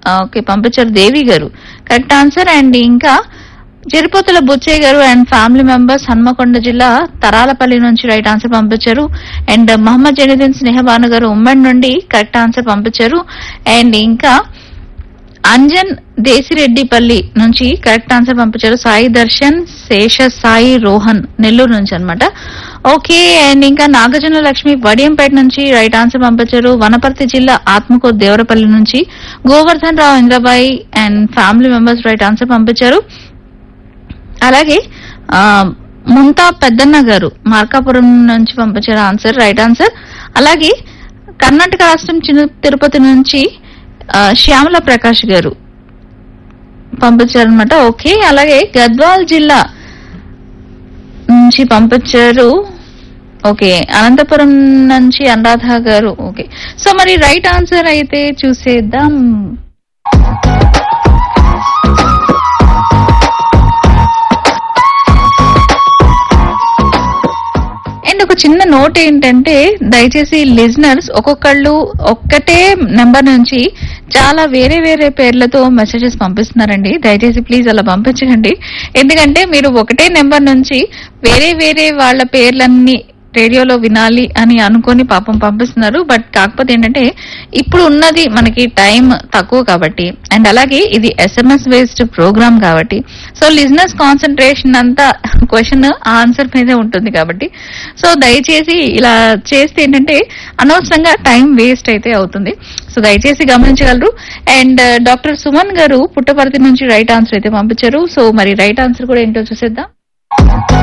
okay పంపించారు దేవి గారు correct answer and ఇంకా జరిపోతుల బుచ్చయ్య గారు అండ్ ఫ్యామిలీ మెంబర్స్ హన్మకొండ జిల్లా తరాలపల్లి నుంచి రైట్ ఆన్సర్ పంపించారు అండ్ మహమ్మద్ జనీదీన్ స్నేహబాను గారు ఉమ్మడి నుండి కరెక్ట్ ఆన్సర్ పంపించారు అండ్ ఇంకా అంజన్ దేశిరెడ్డిపల్లి నుంచి కరెక్ట్ ఆన్సర్ పంపించారు సాయి దర్శన్ శేష సాయి రోహన్ నెల్లూరు నుంచి అన్నమాట ఓకే అండ్ ఇంకా నాగార్జున లక్ష్మి వడియంపేట నుంచి రైట్ ఆన్సర్ పంపించారు వనపర్తి జిల్లా ఆత్మకూరు దేవరపల్లి నుంచి Govardhan Rao Indrabai and family members right answer పంపించారు అలాగే ఆ, ముంతా పెద్దన్న గారు మార్కాపురం నుంచి పంపించారు ఆన్సర్ రైట్ ఆన్సర్ అలాగే కర్ణాటక రాష్ట్రం చిన్న తిరుపతి నుంచి ఆ, శ్యామల ప్రకాష్ గారు పంపించారనమాట ఓకే అలాగే గద్వాల్ జిల్లా నుంచి పంపించారు ఓకే అనంతపురం నుంచి అనురాధ గారు ఓకే సో మరి రైట్ ఆన్సర్ అయితే చూసేద్దాం అండ్ ఒక చిన్న నోట్ ఏంటంటే దయచేసి లిజనర్స్ ఒక్కొక్కళ్ళు ఒక్కటే నెంబర్ నుంచి చాలా వేరే వేరే పేర్లతో మెసేజెస్ పంపిస్తున్నారండి దయచేసి ప్లీజ్ అలా పంపించకండి ఎందుకంటే మీరు ఒకటే నెంబర్ నుంచి వేరే వేరే వాళ్ళ పేర్లన్నీ రేడియోలో వినాలి అని అనుకొని పాపం పంపిస్తున్నారు బట్ కాకపోతే ఏంటంటే ఇప్పుడు ఉన్నది మనకి టైం తక్కువ కాబట్టి అండ్ అలాగే ఇది ఎస్ఎంఎస్ బేస్డ్ ప్రోగ్రామ్ కాబట్టి సో లిజినెస్ కాన్సన్ట్రేషన్ అంతా క్వశ్చన్ ఆన్సర్ మీదే ఉంటుంది కాబట్టి సో దయచేసి ఇలా చేస్తే ఏంటంటే అనవసరంగా టైం వేస్ట్ అయితే అవుతుంది సో దయచేసి గమనించగలరు అండ్ డాక్టర్ సుమన్ గారు పుట్టపర్తి నుంచి రైట్ ఆన్సర్ అయితే పంపించారు సో మరి రైట్ ఆన్సర్ కూడా ఏంటో చూసేద్దాం